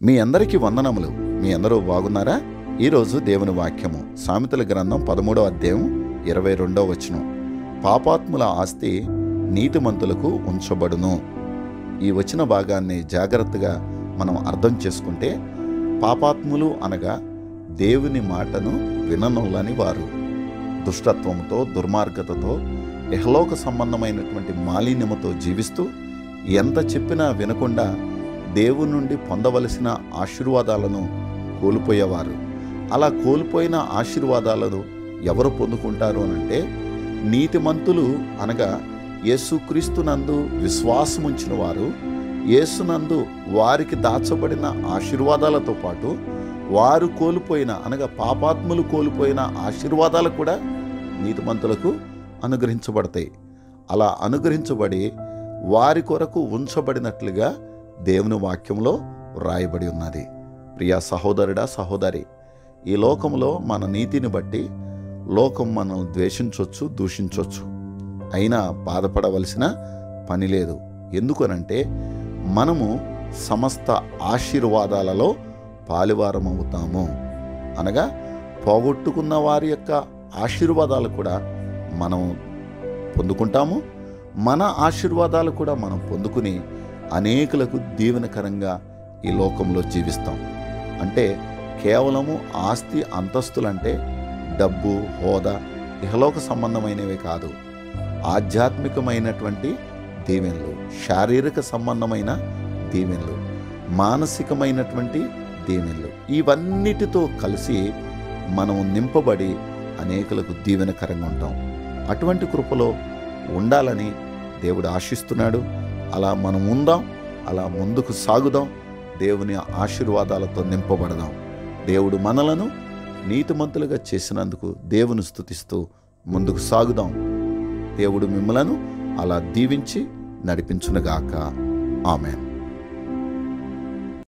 మీ అందరికీ వందనములు మీ అందరూ బాగున్నారా ఈరోజు దేవుని వాక్యము సామెతల గ్రంథం పదమూడవ అధ్యాయం ఇరవై రెండవ వచనం పాపాత్ముల ఆస్తి నీతిమంతులకు ఉంచబడును ఈ వచ్చిన భాగాన్ని జాగ్రత్తగా మనం అర్థం చేసుకుంటే పాపాత్ములు అనగా దేవుని మాటను విననొల్లని వారు దుష్టత్వంతో దుర్మార్గతతో ఇహలోక సంబంధమైనటువంటి మాలిన్యముతో జీవిస్తూ ఎంత చెప్పినా వినకుండా దేవుని నుండి పొందవలసిన ఆశీర్వాదాలను కోల్పోయేవారు అలా కోల్పోయిన ఆశీర్వాదాలను ఎవరు పొందుకుంటారు అనంటే నీతిమంతులు అనగా యేసుక్రీస్తునందు విశ్వాసముంచిన వారు యేసునందు వారికి దాచబడిన ఆశీర్వాదాలతో పాటు వారు కోల్పోయిన అనగా పాపాత్ములు కోల్పోయిన ఆశీర్వాదాలు కూడా నీతిమంతులకు అనుగ్రహించబడతాయి అలా అనుగ్రహించబడి వారి కొరకు ఉంచబడినట్లుగా దేవుని వాక్యంలో వ్రాయబడి ఉన్నది ప్రియా సహోదరుడా సహోదరి ఈ లోకంలో మన నీతిని బట్టి లోకం మనల్ని ద్వేషించవచ్చు దూషించవచ్చు అయినా బాధపడవలసిన పని లేదు ఎందుకనంటే మనము సమస్త ఆశీర్వాదాలలో పాలివారం అవుతాము అనగా పోగొట్టుకున్న వారి యొక్క ఆశీర్వాదాలు కూడా మనం పొందుకుంటాము మన ఆశీర్వాదాలు కూడా మనం పొందుకుని అనేకులకు దీవెనకరంగా ఈ లోకంలో జీవిస్తాం అంటే కేవలము ఆస్తి అంతస్తులంటే డబ్బు హోదా ఇహలోక సంబంధమైనవి కాదు ఆధ్యాత్మికమైనటువంటి దీవెనలు శారీరక సంబంధమైన దీవెనలు మానసికమైనటువంటి దీవెనలు ఇవన్నిటితో కలిసి మనం నింపబడి అనేకులకు దీవెనకరంగా ఉంటాం అటువంటి కృపలో ఉండాలని దేవుడు ఆశిస్తున్నాడు అలా మనం ఉందాం అలా ముందుకు సాగుదాం దేవుని ఆశీర్వాదాలతో నింపబడదాం దేవుడు మనలను నీతిమంతులుగా చేసినందుకు దేవుని స్తుతిస్తూ ముందుకు సాగుదాం దేవుడు మిమ్మలను అలా దీవించి నడిపించునుగాక ఆమెన్